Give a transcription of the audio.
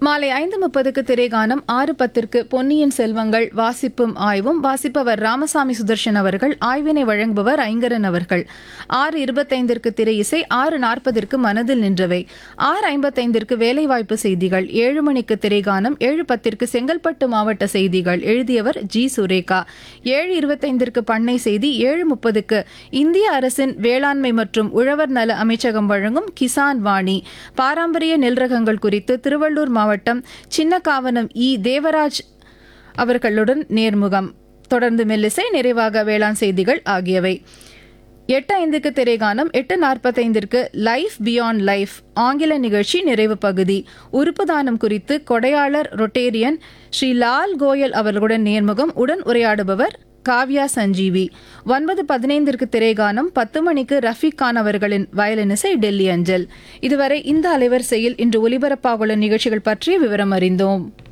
மாலை ஐந்து முப்பதுக்கு திரைகானம் ஆறு பத்திற்கு பொன்னியின் செல்வங்கள் வாசிப்பும் ஆய்வும் வாசிப்பவர் ராமசாமி சுதர்ஷன் அவர்கள் ஆய்வினை வழங்குபவர் ஐங்கரன் அவர்கள் ஆறு இருபத்தைந்திற்கு திரை இசை ஆறு நாற்பதிற்கு மனதில் நின்றவை ஆறு ஐம்பத்தைந்திற்கு வேலைவாய்ப்பு செய்திகள் ஏழு மணிக்கு திரைகானம் ஏழு பத்திற்கு செங்கல்பட்டு மாவட்ட செய்திகள் எழுதியவர் ஜி சுரேகா ஏழு இருபத்தைந்திற்கு பண்ணை செய்தி ஏழு முப்பதுக்கு இந்திய அரசின் வேளாண்மை மற்றும் உழவர் நல அமைச்சகம் வழங்கும் கிசான் வாணி பாரம்பரிய நெல் ரகங்கள் குறித்து திருவள்ளூர் மாவட்டம் சின்னக்காவனம் இ தேவராஜ் அவர்களுடன் நேர்முகம் தொடர்ந்து மெல்லிசை நிறைவாக வேளாண் செய்திகள் ஆகியவை எட்டு ஐந்துக்கு திரைகானம் எட்டு நாற்பத்தைந்திற்கு லைஃப் பியாண்ட் லைஃப் ஆங்கில நிகழ்ச்சி நிறைவு பகுதி உறுப்பு தானம் குறித்து கொடையாளர் ரொட்டேரியன் ஸ்ரீ லால் கோயல் அவர்களுடன் நேர்முகம் உடன் உரையாடுபவர் காவ்யா சஞ்சீவி ஒன்பது பதினைந்திற்கு திரைகானம் பத்து மணிக்கு ரஃபீக் கான் அவர்களின் வயலினிசை டெல்லி அஞ்சல் இதுவரை இந்த அலைவரிசையில் இன்று ஒலிபரப்பாகுள்ள நிகழ்ச்சிகள் பற்றிய விவரம் அறிந்தோம்